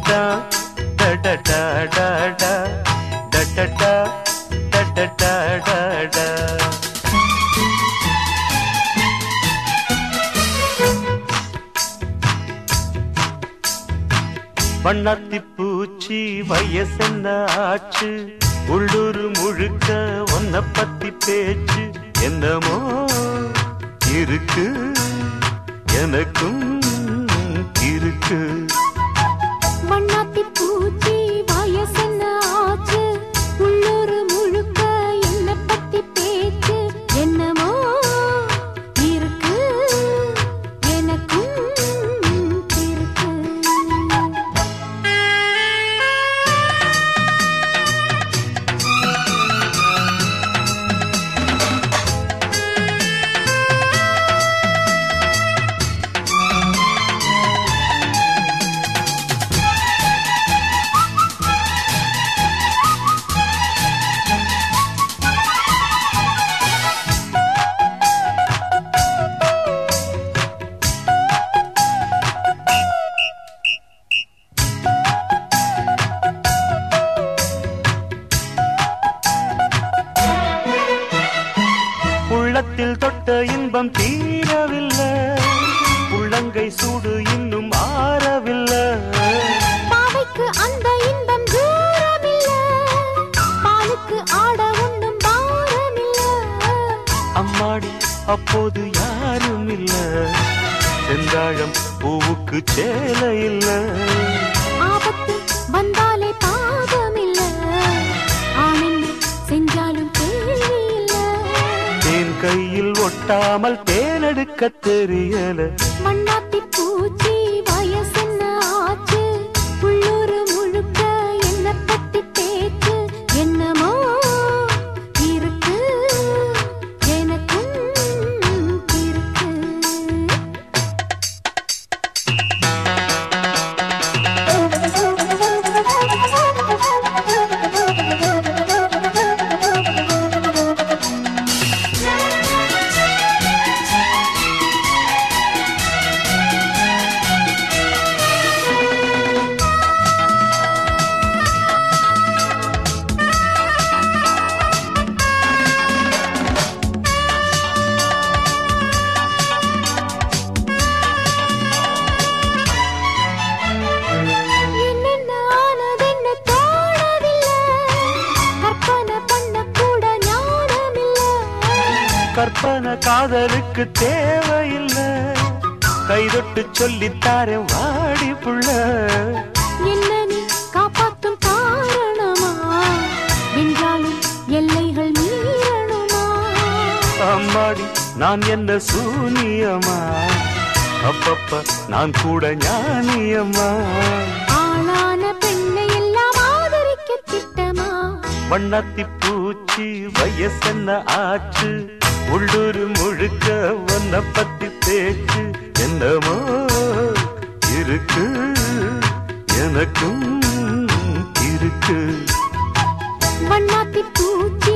டடடா டடடா டடா டடடா டடடா டடா வண்ணாத்தி பூச்சி வயசென்ன ஆச்சு உள்ளூர் முழுக்க ஒன்ன பத்தி பேச்சு என்னமோ இருக்கு எனக்கும் இருக்கு வண்ணாத்தி பூச்சி வயசென்ன ஆச்சு உள்ளூர் முழுக்க என்ன பத்தி பேச்சு என்னமோ இருக்கு எனக்கும் இருக்கு உள்ளத்தில் தொட்ட இன்பம் தீரவில்லை உள்ளங்கை சூடு இன்னும் ஆறவில்லை பாவைக்கு அந்த இன்பம் தூரமில்ல பாலுக்கு ஆட ஒண்ணும் பாரமில்ல அம்மாடி அப்போது யாரும் இல்ல செந்தாழம் பூவுக்கு சேலை இல்ல ஆபத்து வந்தாலே பாவமில்ல ஆனந்து செஞ்சாலும் கேள்வி இல்ல தேன் கையில் ஒட்டாமல் தேனெடுக்க தெரியல மண்ணாத்தி பூச்சி வயசென்ன ஆச்சு உள்ளூர் முழுக்க என்ன பத்தி பேச்சு என்னமோ இருக்கு எனக்கும் இருக்கு என்னென்ன ஆனதென்னு தோணவில்லை கற்பனை பண்ண கூட ஞானமில்லை கற்பனை காதலுக்கு தேவையில்லை கைதொட்டு சொல்லித்தாரேன் வாடி புள்ள என்ன நீ காப்பாத்தும் காரணமா வென்றாலும் எல்லைகள் மீறணுமா அம்மாடி நான் என்ன சூனியமா அப்பப்ப நான் கூட ஞானியம்மா ஆளான பெண்ணை எல்லாம் ஆதரிக்க திட்டமா வண்ணாத்தி பூச்சி வயசென்ன ஆச்சு உள்ளூர் முழுக்க ஒன்ன பத்தி பேச்சு என்னமோ இருக்கு எனக்கும் இருக்கு வண்ணாத்தி பூச்சி